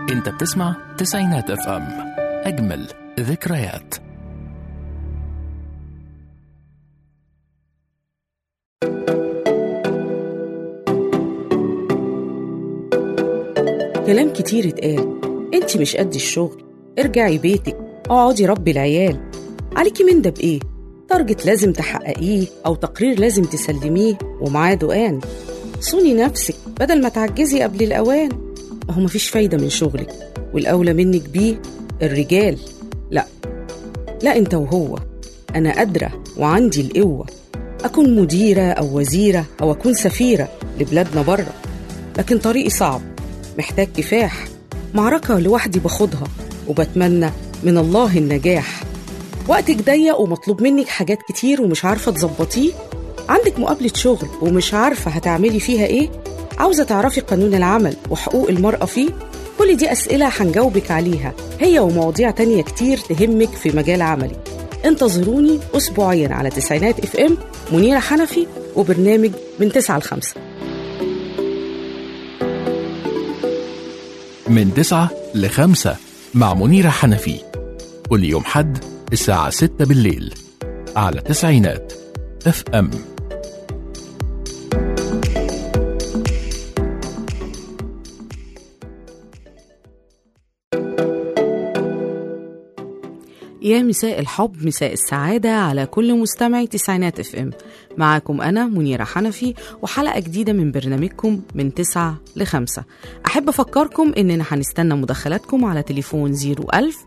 انت بتسمع تسعينات اف ام اجمل ذكريات كلام كتير اتقال انت مش قد الشغل ارجعي بيتك اقعدي ربي العيال عليكي من ده بايه تارجت لازم تحققيه او تقرير لازم تسلميه ومعاه دقان صوني نفسك بدل ما تعجزي قبل الاوان اهو مفيش فايده من شغلك والاولى منك بيه الرجال لا لا انت وهو انا قادره وعندي القوه اكون مديره او وزيره او اكون سفيره لبلادنا بره لكن طريقي صعب محتاج كفاح معركة لوحدي باخدها وبتمنى من الله النجاح وقتك ضيق ومطلوب منك حاجات كتير ومش عارفة تظبطيه عندك مقابلة شغل ومش عارفة هتعملي فيها ايه عاوزة تعرفي قانون العمل وحقوق المرأة فيه كل دي أسئلة هنجاوبك عليها هي ومواضيع تانية كتير تهمك في مجال عملي انتظروني أسبوعيا على تسعينات اف ام منيرة حنفي وبرنامج من 9 ل 5 من تسعة لخمسة مع منيرة حنفي كل يوم حد الساعة ستة بالليل على تسعينات اف ام يا مساء الحب مساء السعادة على كل مستمعي تسعينات اف ام معاكم أنا منيرة حنفي وحلقة جديدة من برنامجكم من 9 ل 5 أحب أفكركم إننا هنستنى مداخلاتكم على تليفون 01000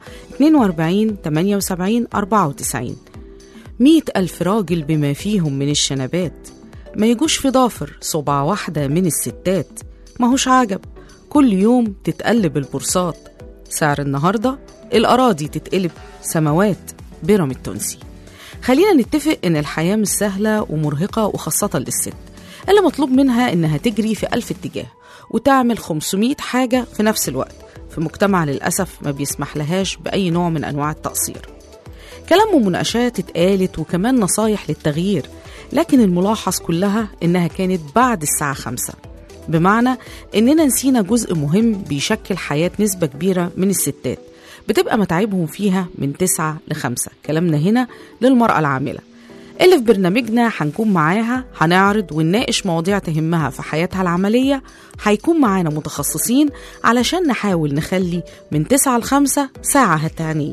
42 78 94 مئة ألف راجل بما فيهم من الشنبات ما يجوش في ضافر صبع واحدة من الستات ماهوش عجب كل يوم تتقلب البورصات سعر النهاردة الأراضي تتقلب سماوات برم التونسي خلينا نتفق إن الحياة مش سهلة ومرهقة وخاصة للست اللي مطلوب منها إنها تجري في ألف اتجاه وتعمل 500 حاجة في نفس الوقت في مجتمع للأسف ما بيسمح لهاش بأي نوع من أنواع التقصير كلام ومناقشات اتقالت وكمان نصايح للتغيير لكن الملاحظ كلها إنها كانت بعد الساعة خمسة بمعنى إننا نسينا جزء مهم بيشكل حياة نسبة كبيرة من الستات بتبقى متاعبهم فيها من تسعة لخمسة كلامنا هنا للمرأة العاملة اللي في برنامجنا هنكون معاها هنعرض ونناقش مواضيع تهمها في حياتها العملية هيكون معانا متخصصين علشان نحاول نخلي من تسعة لخمسة ساعة هتانية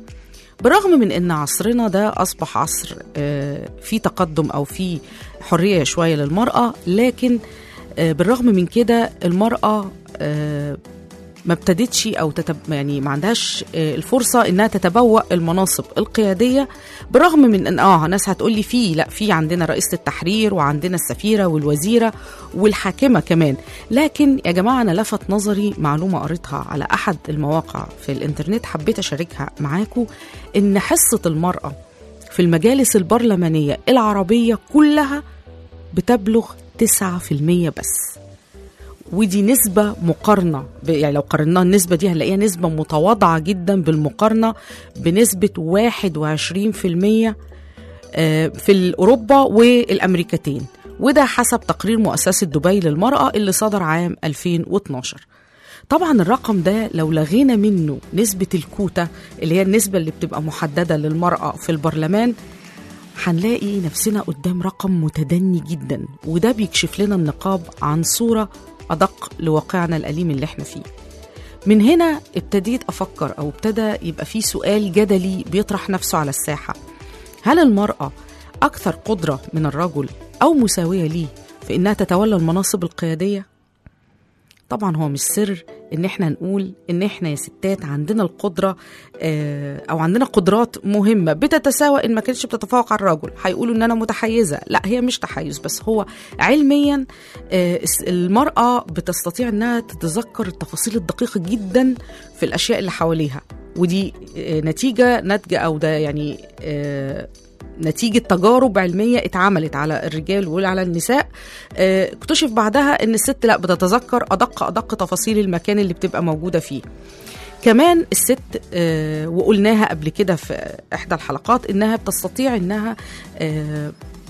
بالرغم من ان عصرنا ده اصبح عصر آه، فيه تقدم او فيه حريه شويه للمراه لكن آه، بالرغم من كده المراه آه، ما ابتدتش او تتب... يعني ما عندهاش آه، الفرصه انها تتبوأ المناصب القياديه بالرغم من ان اه ناس هتقول لي في لا في عندنا رئيسه التحرير وعندنا السفيره والوزيره والحاكمه كمان لكن يا جماعه انا لفت نظري معلومه قريتها على احد المواقع في الانترنت حبيت اشاركها معاكم ان حصه المراه في المجالس البرلمانيه العربيه كلها بتبلغ 9% بس ودي نسبة مقارنة ب- يعني لو قارناها النسبة دي هنلاقيها نسبة متواضعة جدا بالمقارنة بنسبة 21% آه، في أوروبا والأمريكتين وده حسب تقرير مؤسسة دبي للمرأة اللي صدر عام 2012 طبعا الرقم ده لو لغينا منه نسبة الكوتا اللي هي النسبة اللي بتبقى محددة للمرأة في البرلمان هنلاقي نفسنا قدام رقم متدني جدا وده بيكشف لنا النقاب عن صورة أدق لواقعنا الأليم اللي احنا فيه من هنا ابتديت أفكر أو ابتدى يبقى في سؤال جدلي بيطرح نفسه على الساحة هل المرأة أكثر قدرة من الرجل أو مساوية ليه في إنها تتولى المناصب القيادية؟ طبعا هو مش سر ان احنا نقول ان احنا يا ستات عندنا القدره آه، او عندنا قدرات مهمه بتتساوى ان ما كانتش بتتفوق على الرجل هيقولوا ان انا متحيزه لا هي مش تحيز بس هو علميا آه، الس- المراه بتستطيع انها تتذكر التفاصيل الدقيقه جدا في الاشياء اللي حواليها ودي آه، نتيجه ناتجه او ده يعني آه، نتيجة تجارب علمية اتعملت على الرجال وعلى النساء آه، اكتشف بعدها ان الست لا بتتذكر ادق ادق تفاصيل المكان اللي بتبقى موجودة فيه كمان الست آه، وقلناها قبل كده في احدى الحلقات انها بتستطيع انها آه،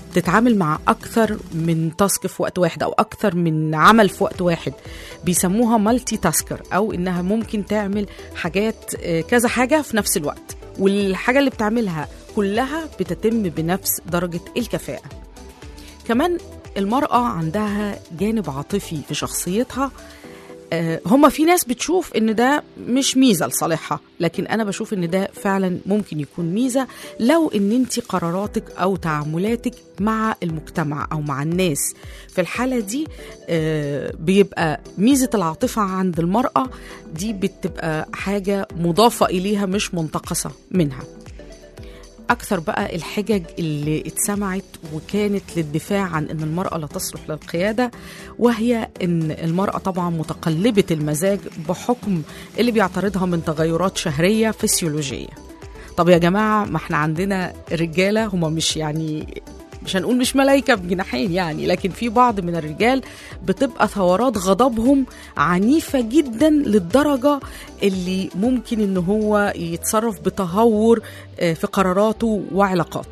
تتعامل مع اكثر من تاسك في وقت واحد او اكثر من عمل في وقت واحد بيسموها مالتي تاسكر او انها ممكن تعمل حاجات آه، كذا حاجه في نفس الوقت والحاجه اللي بتعملها كلها بتتم بنفس درجه الكفاءه كمان المرأة عندها جانب عاطفي في شخصيتها آه، هما في ناس بتشوف ان ده مش ميزه لصالحها لكن انا بشوف ان ده فعلا ممكن يكون ميزه لو ان انت قراراتك او تعاملاتك مع المجتمع او مع الناس في الحاله دي آه، بيبقى ميزه العاطفه عند المراه دي بتبقى حاجه مضافه اليها مش منتقصه منها أكثر بقى الحجج اللي اتسمعت وكانت للدفاع عن أن المرأة لا تصلح للقيادة وهي أن المرأة طبعا متقلبة المزاج بحكم اللي بيعترضها من تغيرات شهرية فسيولوجية طب يا جماعة ما احنا عندنا رجالة هم مش يعني مش هنقول مش ملايكة بجناحين يعني لكن في بعض من الرجال بتبقى ثورات غضبهم عنيفة جدا للدرجة اللي ممكن ان هو يتصرف بتهور آه، في قراراته وعلاقاته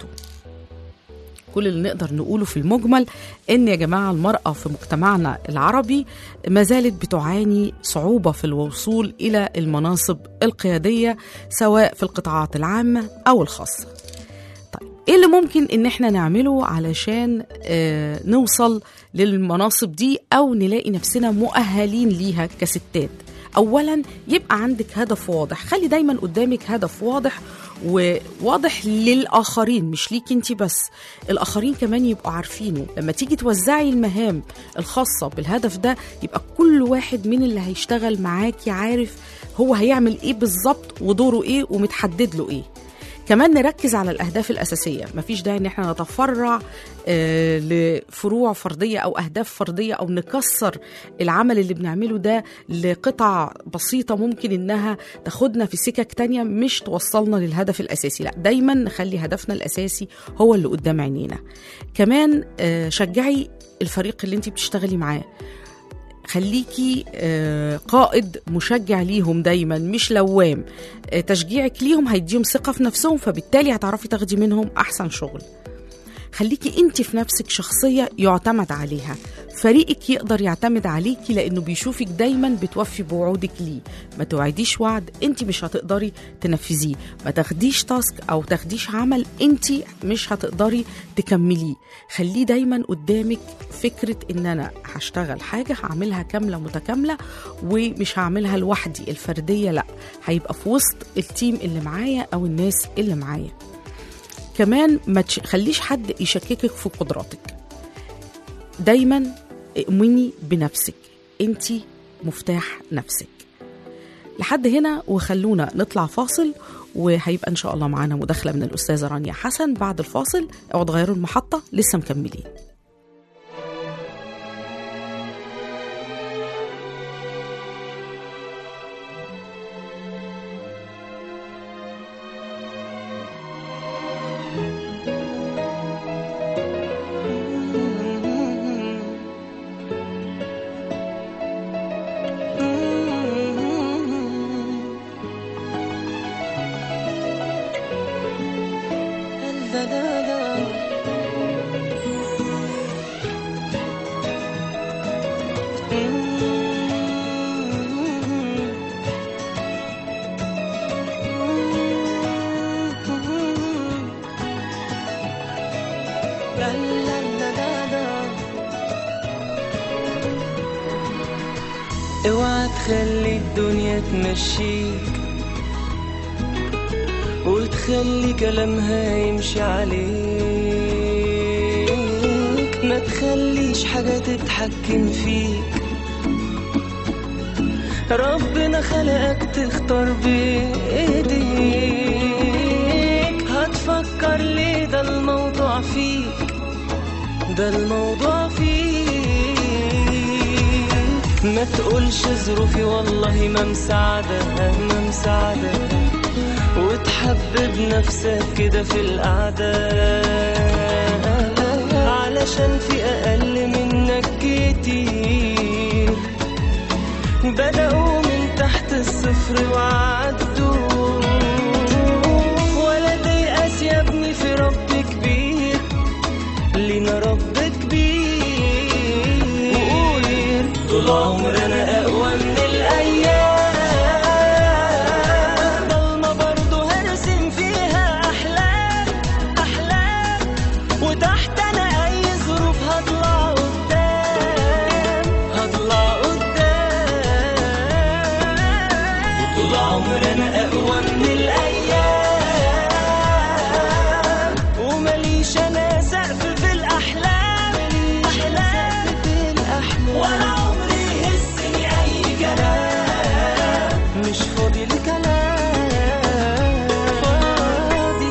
كل اللي نقدر نقوله في المجمل ان يا جماعه المراه في مجتمعنا العربي ما زالت بتعاني صعوبه في الوصول الى المناصب القياديه سواء في القطاعات العامه او الخاصه. طيب ايه اللي ممكن ان احنا نعمله علشان آه نوصل للمناصب دي او نلاقي نفسنا مؤهلين ليها كستات اولا يبقى عندك هدف واضح خلي دايما قدامك هدف واضح وواضح للاخرين مش ليك انت بس الاخرين كمان يبقوا عارفينه لما تيجي توزعي المهام الخاصه بالهدف ده يبقى كل واحد من اللي هيشتغل معاكي عارف هو هيعمل ايه بالظبط ودوره ايه ومتحدد له ايه كمان نركز على الأهداف الأساسية مفيش داعي إن احنا نتفرع آه، لفروع فردية أو أهداف فردية أو نكسر العمل اللي بنعمله ده لقطع بسيطة ممكن إنها تاخدنا في سكك تانية مش توصلنا للهدف الأساسي لا دايما نخلي هدفنا الأساسي هو اللي قدام عينينا كمان آه، شجعي الفريق اللي انت بتشتغلي معاه خليكي آه، قائد مشجع ليهم دايما مش لوام آه، تشجيعك ليهم هيديهم ثقة في نفسهم فبالتالي هتعرفي تاخدي منهم أحسن شغل خليكي انت في نفسك شخصية يعتمد عليها فريقك يقدر يعتمد عليكي لانه بيشوفك دايما بتوفي بوعودك ليه ما توعديش وعد انت مش هتقدري تنفذيه ما تاخديش تاسك او تاخديش عمل انت مش هتقدري تكمليه خليه دايما قدامك فكرة ان انا هشتغل حاجة هعملها كاملة متكاملة ومش هعملها لوحدي الفردية لا هيبقى في وسط التيم اللي معايا او الناس اللي معايا كمان ما تخليش حد يشككك في قدراتك دايما اؤمني بنفسك انت مفتاح نفسك لحد هنا وخلونا نطلع فاصل وهيبقى ان شاء الله معانا مداخله من الاستاذه رانيا حسن بعد الفاصل اوعوا تغيروا المحطه لسه مكملين اوعى تخلي الدنيا تمشيك وتخلي كلامها يمشي عليك ما تخليش حاجة تتحكم فيك ربنا خلقك تختار بإيديك هتفكر ليه ده الموضوع فيك ده الموضوع فيك ما تقولش ظروفي والله ما مساعدة ما مساعدة وتحبب نفسك كده في القعدة علشان في أقل منك كتير بدأوا من تحت الصفر وعدوا ولا تيأس يا ابني في رب كبير عمرنا أقوى من الأيام ضلمة برضه هرسم فيها أحلام أحلام وتحت أنا أي ظروف هطلع قدام هطلع قدام طول عمرنا أقوى من الأيام ومليش أنا سقف في الأحلام أحلام في الأحلام ولا عمري يهزني أي كلام مش فاضي لكلام فاضي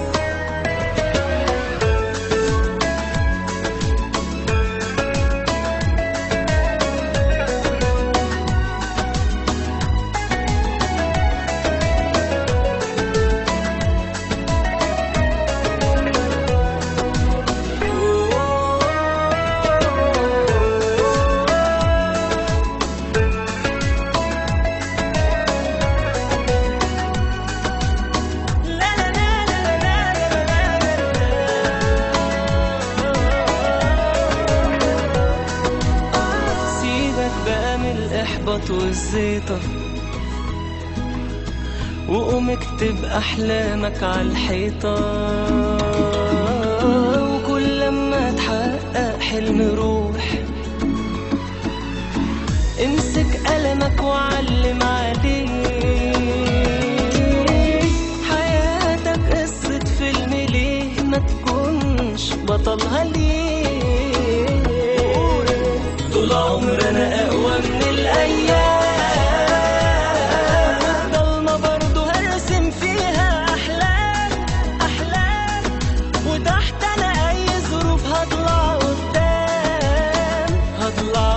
سيبك بقى من الإحباط والزيطة وقوم اكتب أحلامك على الحيطة وكل لما تحقق حلم روح امسك قلمك وعلم عليه حياتك قصة فيلم ليه ما تكونش بطلها ليه طول عمرنا أقوى من الأيام ضلمة برضه هرسم فيها أحلام أحلام وتحت أنا أي ظروف هطلع قدام هطلع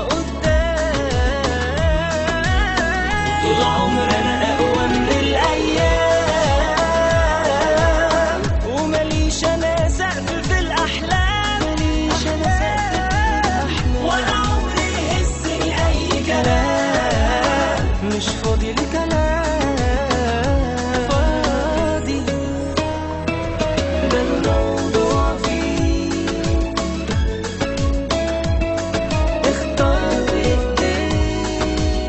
قدام طول عمرنا أقوى من الأيام ومليش أنا سقف في الأحلام مليش أنا سقف في الأحلام ولا عمري يهزني أي كلام مش فاضي لكلام فاضي ده الموضوع فيه اختار بإيديك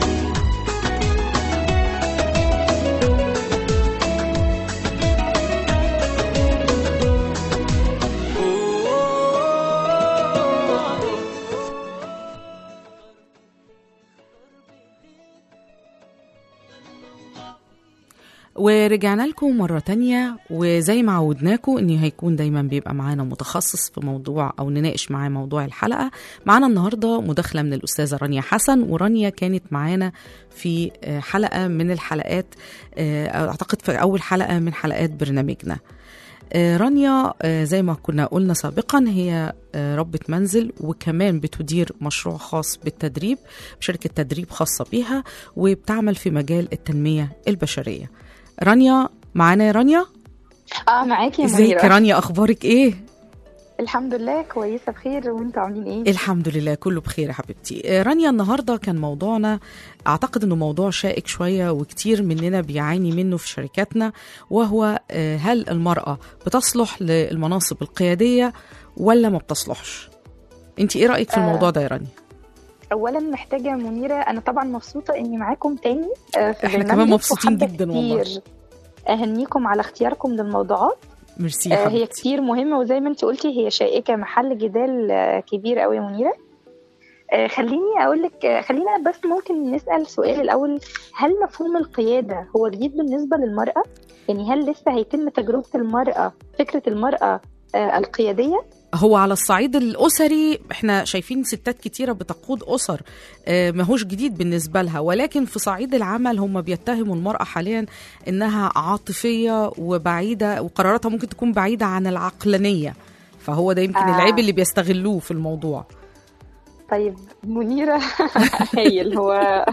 ورجعنا لكم مرة تانية وزي ما عودناكم ان هيكون دايما بيبقى معانا متخصص في موضوع او نناقش معاه موضوع الحلقة معانا النهاردة مداخلة من الأستاذة رانيا حسن ورانيا كانت معانا في آه، حلقة من الحلقات آه، أعتقد في أول حلقة من حلقات برنامجنا آه، رانيا آه، زي ما كنا قلنا سابقا هي آه، ربة منزل وكمان بتدير مشروع خاص بالتدريب بشركة تدريب خاصة بيها وبتعمل في مجال التنمية البشرية رانيا معانا يا رانيا اه معاكي يا ازيك يا منيرة رانيا اخبارك ايه الحمد لله كويسة بخير وانتوا عاملين ايه؟ الحمد لله كله بخير يا حبيبتي آه، رانيا النهارده كان موضوعنا اعتقد انه موضوع شائك شويه وكتير مننا بيعاني منه في شركاتنا وهو آه، هل المراه بتصلح للمناصب القياديه ولا ما بتصلحش انت ايه رايك في آه، الموضوع ده يا رانيا اولا محتاجة يا منيرة انا طبعا مبسوطة اني معاكم تاني آه، في احنا برنامجك كمان مبسوطين وحابة جدا والله. كتير اهنيكم على اختياركم للموضوعات ميرسي يا آه، هي حبيبتي كتير مهمة وزي ما انت قلتي هي شائكة محل جدال آه، كبير قوي يا منيرة آه، خليني اقول لك آه، خلينا بس ممكن نسأل سؤال الاول هل مفهوم القيادة هو جديد بالنسبة للمرأة؟ يعني هل لسه هيتم تجربة المرأة فكرة المرأة آه، القيادية؟ هو على الصعيد الأسري احنا شايفين ستات كتيرة بتقود أسر آه، ماهوش جديد بالنسبة لها ولكن في صعيد العمل هم بيتهموا المرأة حاليا إنها عاطفية وبعيدة وقراراتها ممكن تكون بعيدة عن العقلانية فهو ده يمكن آه. العيب اللي بيستغلوه في الموضوع طيب منيرة هايل هو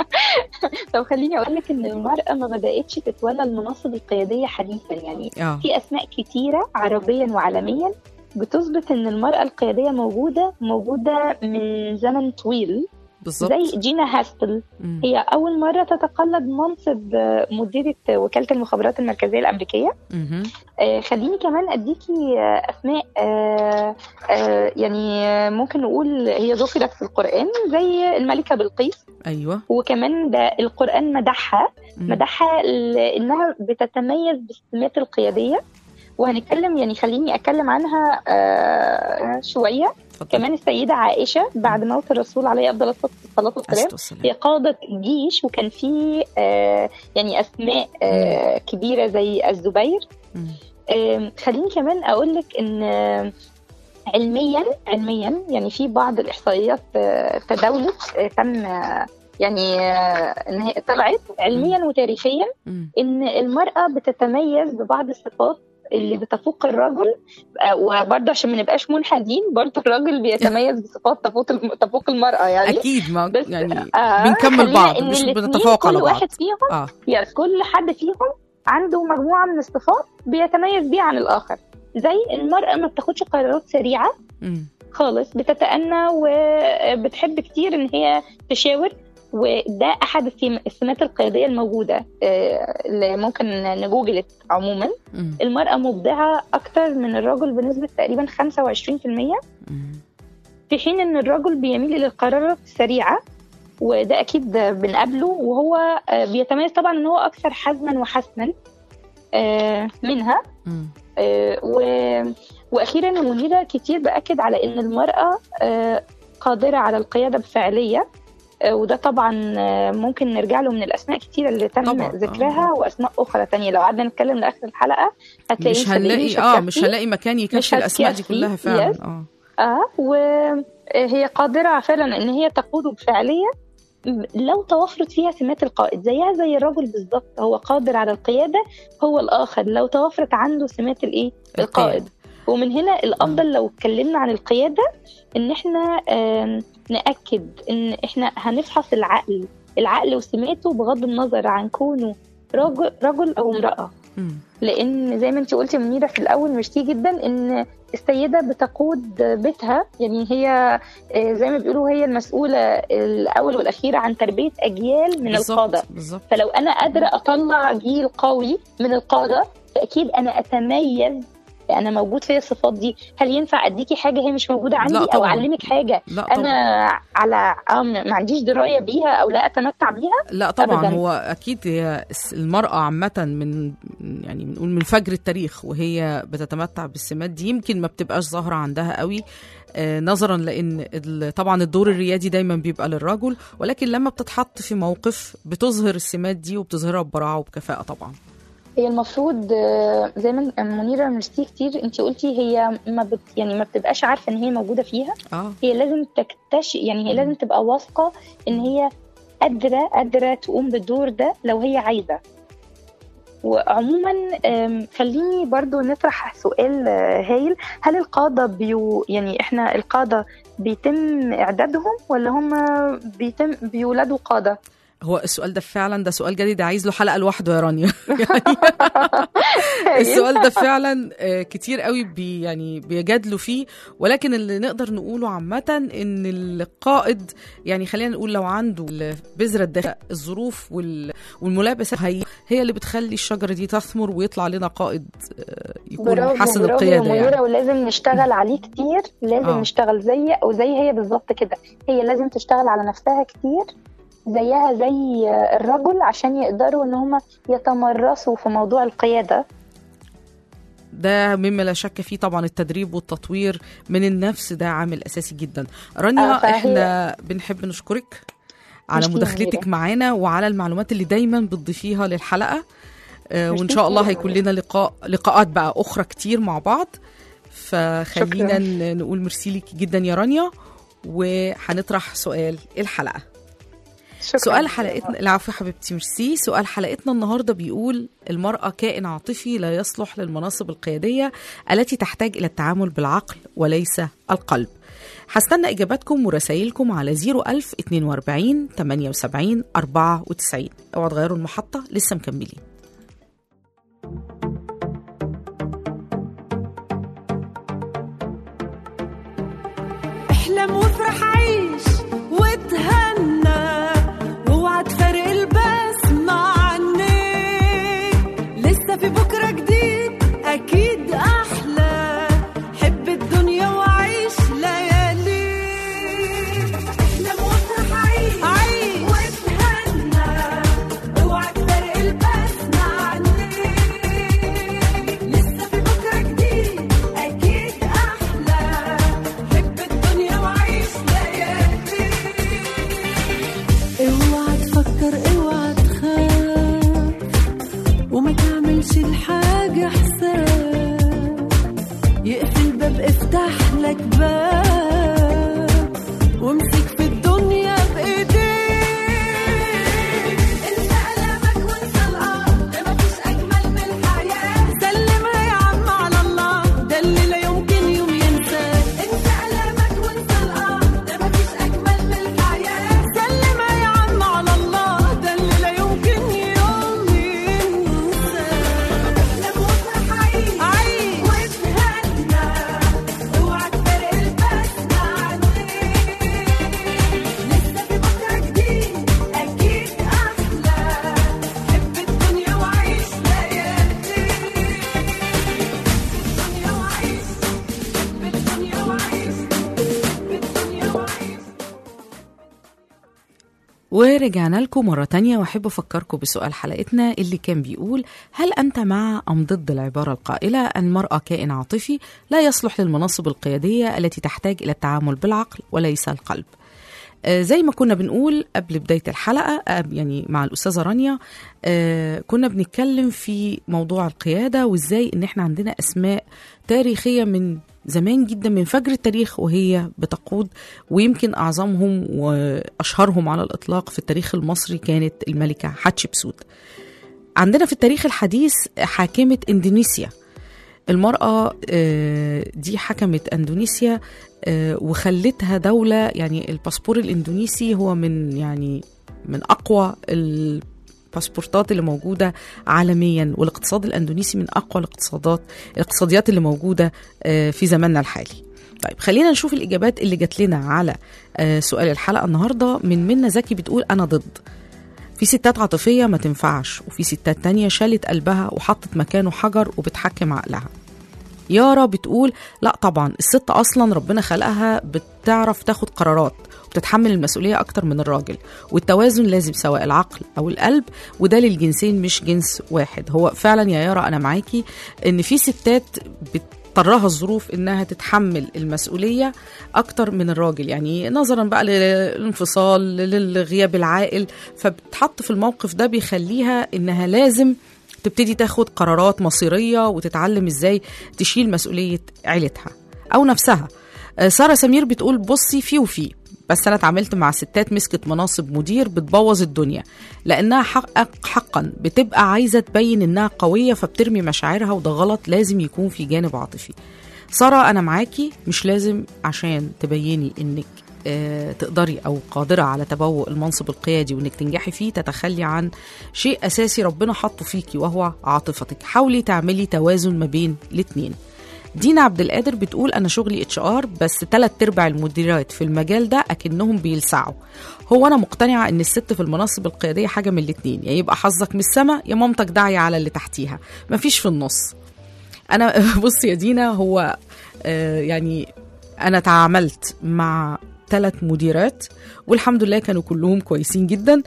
طب خليني أقول لك إن المرأة ما بدأتش تتولى المناصب القيادية حديثا يعني اه في أسماء كتيرة عربيا وعالميا بتثبت إن المرأة القيادية موجودة موجودة من زمن طويل بالظبط زي جينا هاستل مم. هي اول مره تتقلد منصب آه، مديره وكاله المخابرات المركزيه الامريكيه مهم. آه، خليني كمان اديكي آه، اسماء آه، آه، يعني آه، ممكن نقول هي ذكرت في القران زي الملكه بلقيس ايوه وكمان ده القران مدحها مم. مدحها لانها بتتميز بالسمات القياديه وهنتكلم يعني خليني اتكلم عنها آه، شويه اتفضل. كمان السيده عائشه بعد موت الرسول عليه افضل الصلاه والسلام أسد والسلام. هي قادة جيش وكان في آه، يعني أسماء آه، كبيرة زي الزبير مم. آم، خليني كمان أقول لك إن آه، علميا علميا يعني في بعض الإحصائيات آه، تداولت آه، تم آه، يعني آه، إن هي طلعت علميا وتاريخيا مم. إن المرأة بتتميز ببعض الصفات اللي بتفوق الرجل آه، وبرضه عشان ما نبقاش منحازين برضه الراجل بيتميز بصفات تفوق الم- تفوق المرأة يعني اكيد ما بس يعني آه بنكمل خلينا بعض إن مش الاتنين بنتفوق كل على بعض واحد فيهم اه يس كل حد فيهم عنده مجموعة من الصفات بيتميز بيها عن الآخر زي المرأة ما بتاخدش قرارات سريعة مم. خالص بتتأنى وبتحب كتير إن هي تشاور وده أحد السم- السمات القيادية الموجودة آه، اللي ممكن نجوجلت عموما مم. المرأة مبدعة أكتر من الرجل بنسبة تقريبا 25% مم. في حين ان الرجل بيميل للقرارات السريعه وده اكيد بنقابله وهو آه، بيتميز طبعا ان هو اكثر حزما وحسما آه، منها مم. آه، و- واخيرا المديره كتير باكد على ان المراه آه، قادره على القياده بفعاليه آه، وده طبعا آه، ممكن نرجع له من الاسماء كتير اللي تم طبعاً، ذكرها واسماء اخرى تانية لو قعدنا نتكلم لاخر الحلقه هتلاقي مش هنلاقي اه مش هنلاقي مكان يكفي مش الاسماء دي هتكفي. كلها فعلا Yes. اه اه وهي قادرة فعلا ان هي تقود بفعالية لو توفرت فيها سمات القائد زيها زي الرجل بالظبط هو قادر على القيادة هو الآخر لو توفرت عنده سمات الايه القائد ومن هنا الأفضل لو اتكلمنا عن القيادة ان احنا آم، نأكد ان احنا هنفحص العقل العقل وسماته بغض النظر عن كونه رجل, رجل او امرأة مم. لان زي ما انت قلتي منيره في الاول ميرسي جدا ان السيده بتقود بيتها يعني هي آه، زي ما بيقولوا هي المسؤوله الاول والاخير عن تربيه اجيال من بالظبط، القاده بالظبط فلو انا قادره اطلع جيل قوي من القاده فاكيد انا اتميز انا موجود فيا الصفات دي هل ينفع اديكي حاجه هي مش موجوده عندي او طبعاً. اعلمك حاجه لا طبعا انا على آه، ما عنديش درايه بيها او لا اتمتع بيها لا طبعا أبداً. هو اكيد هي الس- المراه عامه من يعني بنقول من فجر التاريخ وهي بتتمتع بالسمات دي يمكن ما بتبقاش ظاهره عندها قوي آه، نظرا لان ال- طبعا الدور الريادي دايما بيبقى للرجل ولكن لما بتتحط في موقف بتظهر السمات دي وبتظهرها ببراعه وبكفاءه طبعا هي المفروض آه، زي ما منيره ميرسي كتير انت قلتي هي ما بت يعني ما بتبقاش عارفه ان هي موجوده فيها اه هي لازم تكتشف يعني هي لازم تبقى واثقه ان هي قادره قادره تقوم بالدور ده لو هي عايزه وعموما آم، خليني برضو نطرح سؤال آه، هايل هل القادة بيو يعني احنا القادة بيتم اعدادهم ولا هم بيتم بيولدوا قادة هو السؤال ده فعلا ده سؤال جديد عايز له حلقه لوحده يا رانيا السؤال ده فعلا آه، كتير قوي بي يعني بيجادلوا فيه ولكن اللي نقدر نقوله عامة ان القائد يعني خلينا نقول لو عنده البذرة الداخلية الظروف وال- والملابسات هي هي اللي بتخلي الشجرة دي تثمر ويطلع لنا قائد آه، يكون برافو حسن برافو القيادة يا يعني منيرة ولازم نشتغل عليه كتير لازم آه. أوه. نشتغل زي او زي هي بالظبط كده هي لازم تشتغل على نفسها كتير زيها زي الرجل عشان يقدروا ان هم يتمرسوا في موضوع القيادة ده مما لا شك فيه طبعا التدريب والتطوير من النفس ده عامل اساسي جدا رانيا آه، فهي- احنا بنحب نشكرك على ميرسي مداخلتك منيرة. معانا وعلى المعلومات اللي دايما بتضيفيها للحلقه آه، وان ميرسي شاء الله كتير. هيكون لنا لقاء لقاءات بقى اخرى كتير مع بعض فخلينا شكراً. ن- نقول ميرسي ليكي جدا يا رانيا وهنطرح سؤال الحلقه شكرا سؤال حلقتنا العفو يا حبيبتي ميرسي سؤال حلقتنا النهارده بيقول المرأة كائن عاطفي لا يصلح للمناصب القيادية التي تحتاج إلى التعامل بالعقل وليس القلب هستنى إجاباتكم ورسائلكم على 01000 42 78 94 اوعوا تغيروا المحطة لسه مكملين احلم وافرح عيش وتهنى ورجعنا لكم مرة تانية وأحب أفكركم بسؤال حلقتنا اللي كان بيقول هل أنت مع أم ضد العبارة القائلة أن المرأة كائن عاطفي لا يصلح للمناصب القيادية التي تحتاج إلى التعامل بالعقل وليس القلب آه، زي ما كنا بنقول قبل بداية الحلقة آه، يعني مع الأستاذة رانيا آه، كنا بنتكلم في موضوع القيادة وإزاي إن إحنا عندنا أسماء تاريخية من زمان جدا من فجر التاريخ وهي بتقود ويمكن أعظمهم وأشهرهم على الإطلاق في التاريخ المصري كانت الملكة حتشبسوت عندنا في التاريخ الحديث حاكمة إندونيسيا المرأة آه، دي حكمت أندونيسيا آه، وخلتها دولة يعني الباسبور الإندونيسي هو من يعني من أقوى الباسبورتات اللي موجودة عالميا والاقتصاد الأندونيسي من أقوى الاقتصادات الاقتصاديات اللي موجودة آه، في زماننا الحالي طيب خلينا نشوف الإجابات اللي جات لنا على آه، سؤال الحلقة النهاردة من منى زكي بتقول أنا ضد في ستات عاطفية ما تنفعش وفي ستات تانية شالت قلبها وحطت مكانه حجر وبتحكم عقلها يارا بتقول لا طبعا الست اصلا ربنا خلقها بتعرف تاخد قرارات وبتتحمل المسؤوليه اكتر من الراجل والتوازن لازم سواء العقل او القلب وده للجنسين مش جنس واحد هو فعلا يا يارا انا معاكي ان في ستات بتضطرها الظروف انها تتحمل المسؤوليه اكتر من الراجل يعني نظرا بقى للانفصال للغياب العائل فبتحط في الموقف ده بيخليها انها لازم تبتدي تاخد قرارات مصيرية وتتعلم ازاي تشيل مسؤولية عيلتها أو نفسها آه، سارة سمير بتقول بصي في وفي بس أنا اتعاملت مع ستات مسكت مناصب مدير بتبوظ الدنيا لأنها حق حقا بتبقى عايزة تبين إنها قوية فبترمي مشاعرها وده غلط لازم يكون في جانب عاطفي سارة أنا معاكي مش لازم عشان تبيني إنك آه، تقدري او قادره على تبوء المنصب القيادي وانك تنجحي فيه تتخلي عن شيء اساسي ربنا حطه فيكي وهو عاطفتك حاولي تعملي توازن ما بين الاثنين دينا عبد القادر بتقول انا شغلي اتش ار بس ثلاث ارباع المديرات في المجال ده اكنهم بيلسعوا هو انا مقتنعه ان الست في المناصب القياديه حاجه من الاثنين يا يبقى حظك من السما يا مامتك داعيه على اللي تحتيها مفيش في النص انا بص يا دينا هو آه، يعني انا تعاملت مع ثلاث مديرات والحمد لله كانوا كلهم كويسين جدا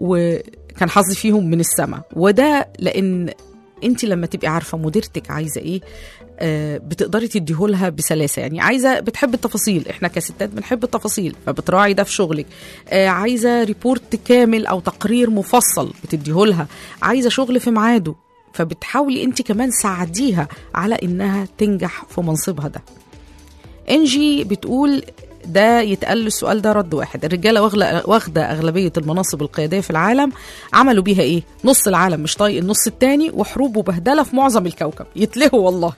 وكان حظي فيهم من السما وده لان انت لما تبقي عارفه مديرتك عايزه ايه آه، بتقدري تديهولها بسلاسه يعني عايزه بتحب التفاصيل احنا كستات بنحب التفاصيل فبتراعي ده في شغلك آه، عايزه ريبورت كامل او تقرير مفصل بتديهولها عايزه شغل في ميعاده فبتحاولي انت كمان ساعديها على انها تنجح في منصبها ده انجي بتقول ده يتقال السؤال ده رد واحد الرجاله واغلى- واخده اغلبيه المناصب القياديه في العالم عملوا بيها ايه نص العالم مش طايق النص التاني وحروب وبهدله في معظم الكوكب يتلهوا والله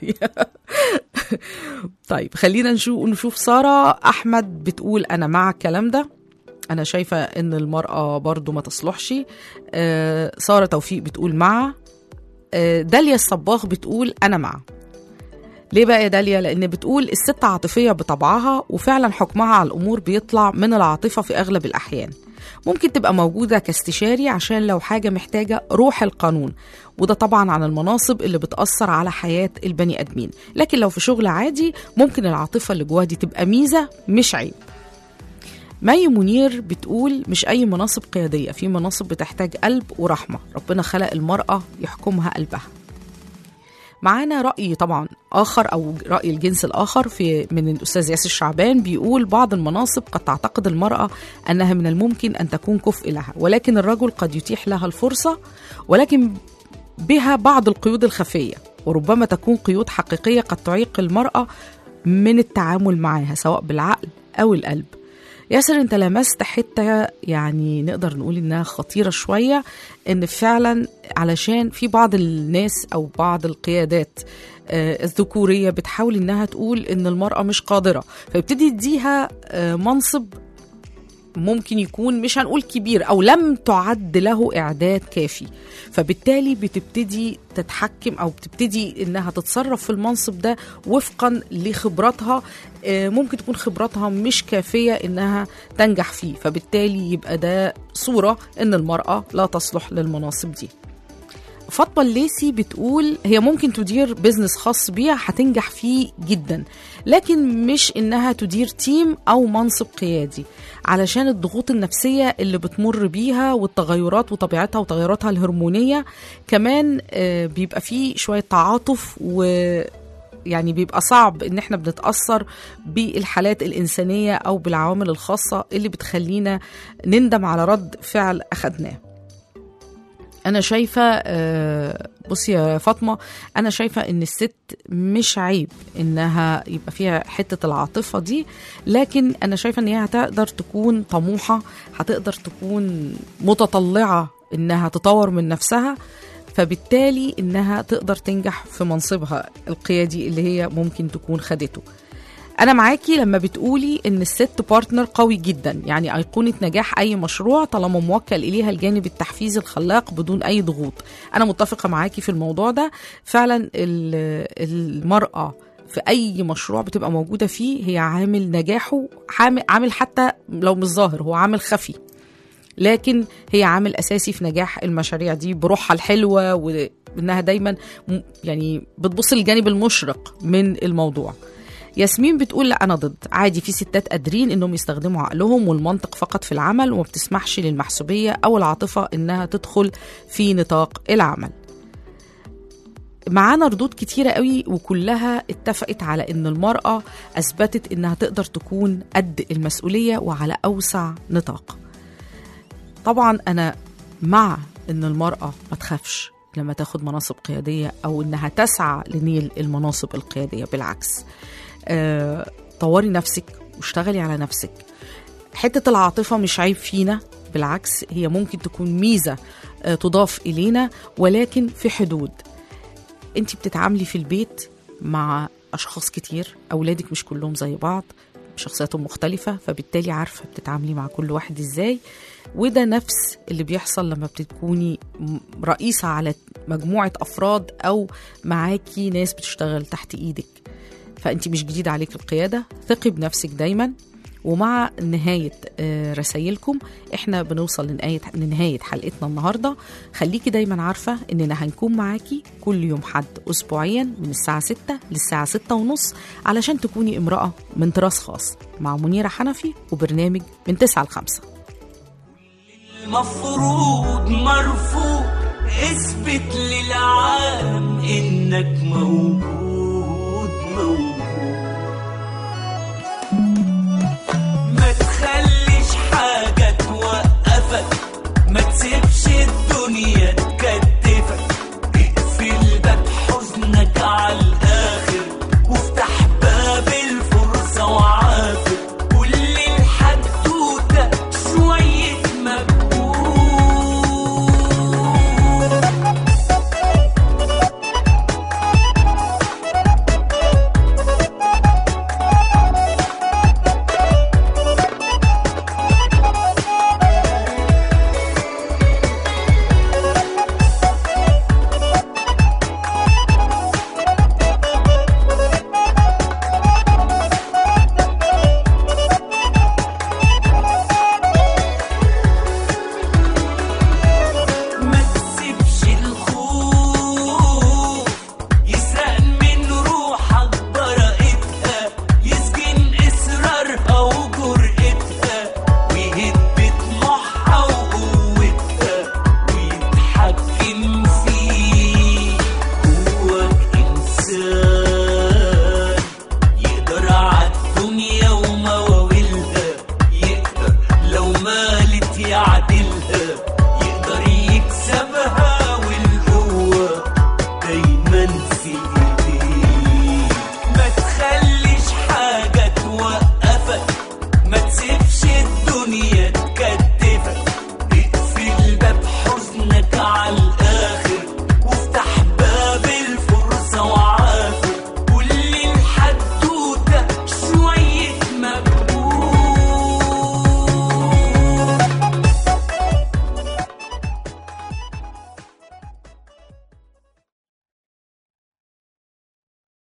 طيب خلينا نشوف نشوف ساره احمد بتقول انا مع الكلام ده انا شايفه ان المراه برضو ما تصلحش آه، ساره توفيق بتقول مع آه، داليا الصباغ بتقول انا مع ليه بقى يا داليا لان بتقول الست عاطفيه بطبعها وفعلا حكمها على الامور بيطلع من العاطفه في اغلب الاحيان ممكن تبقى موجوده كاستشاري عشان لو حاجه محتاجه روح القانون وده طبعا عن المناصب اللي بتاثر على حياه البني ادمين لكن لو في شغل عادي ممكن العاطفه اللي جواها دي تبقى ميزه مش عيب مي منير بتقول مش أي مناصب قيادية في مناصب بتحتاج قلب ورحمة ربنا خلق المرأة يحكمها قلبها معانا رأي طبعا آخر أو رأي الجنس الآخر في من الأستاذ ياسر شعبان بيقول بعض المناصب قد تعتقد المرأة أنها من الممكن أن تكون كفء لها ولكن الرجل قد يتيح لها الفرصة ولكن بها بعض القيود الخفية وربما تكون قيود حقيقية قد تعيق المرأة من التعامل معها سواء بالعقل أو القلب ياسر انت لمست حته يعني نقدر نقول انها خطيره شويه ان فعلا علشان في بعض الناس او بعض القيادات آه، الذكوريه بتحاول انها تقول ان المراه مش قادره فيبتدي يديها آه، منصب ممكن يكون مش هنقول كبير او لم تعد له اعداد كافي فبالتالي بتبتدي تتحكم او بتبتدي انها تتصرف في المنصب ده وفقا لخبراتها آه، ممكن تكون خبراتها مش كافيه انها تنجح فيه فبالتالي يبقى ده صوره ان المراه لا تصلح للمناصب دي فاطمه الليسي بتقول هي ممكن تدير بيزنس خاص بيها هتنجح فيه جدا لكن مش انها تدير تيم او منصب قيادي علشان الضغوط النفسيه اللي بتمر بيها والتغيرات وطبيعتها وتغيراتها الهرمونيه كمان آه، بيبقى فيه شويه تعاطف و يعني بيبقى صعب ان احنا بنتاثر بالحالات الانسانيه او بالعوامل الخاصه اللي بتخلينا نندم على رد فعل اخدناه انا شايفه آه، بصي يا فاطمه انا شايفه ان الست مش عيب انها يبقى فيها حته العاطفه دي لكن انا شايفه ان هي هتقدر تكون طموحه هتقدر تكون متطلعه انها تطور من نفسها فبالتالي انها تقدر تنجح في منصبها القيادي اللي هي ممكن تكون خدته انا معاكي لما بتقولي ان الست بارتنر قوي جدا يعني ايقونه نجاح اي مشروع طالما موكل اليها الجانب التحفيزي الخلاق بدون اي ضغوط انا متفقه معاكي في الموضوع ده فعلا ال- المراه في اي مشروع بتبقى موجوده فيه هي عامل نجاحه عامل عامل حتى لو مش ظاهر هو عامل خفي لكن هي عامل اساسي في نجاح المشاريع دي بروحها الحلوه وانها دايما م- يعني بتبص للجانب المشرق من الموضوع ياسمين بتقول لا انا ضد عادي في ستات قادرين انهم يستخدموا عقلهم والمنطق فقط في العمل وما بتسمحش للمحسوبيه او العاطفه انها تدخل في نطاق العمل معانا ردود كتيرة قوي وكلها اتفقت على ان المرأة اثبتت انها تقدر تكون قد المسؤولية وعلى اوسع نطاق طبعا انا مع ان المرأة ما تخافش لما تاخد مناصب قيادية او انها تسعى لنيل المناصب القيادية بالعكس آه، طوري نفسك واشتغلي على نفسك حتة العاطفة مش عيب فينا بالعكس هي ممكن تكون ميزة آه، تضاف إلينا ولكن في حدود انت بتتعاملي في البيت مع أشخاص كتير أولادك مش كلهم زي بعض شخصياتهم مختلفة فبالتالي عارفة بتتعاملي مع كل واحد ازاي وده نفس اللي بيحصل لما بتكوني م- رئيسة على مجموعة أفراد أو معاكي ناس بتشتغل تحت إيدك فأنت مش جديد عليك القيادة ثقي بنفسك دايما ومع نهاية آه، رسايلكم احنا بنوصل لنهاية, لنهاية حلقتنا النهاردة خليكي دايما عارفة اننا هنكون معاكي كل يوم حد اسبوعيا من الساعة 6 للساعة 6 ونص علشان تكوني امرأة من طراز خاص مع منيرة حنفي وبرنامج من 9 ل 5 المفروض مرفوض اثبت للعالم انك موجود موجود ما تخليش حاجة توقفك ما تسيبش الدنيا تكتفك اقفل باب حزنك على الاخر وافتح باب الفرصة وعافر كل الحدوتة شوية مجهود ما تسيبش الخوف يسرق من روحك براءتها يسجن إصرارها وجرأتها ويهد طموحها وقوتها ويتحكم فيك جواك إنسان يقدر عالدنيا ومواويلها يقدر لو مالت يعدلها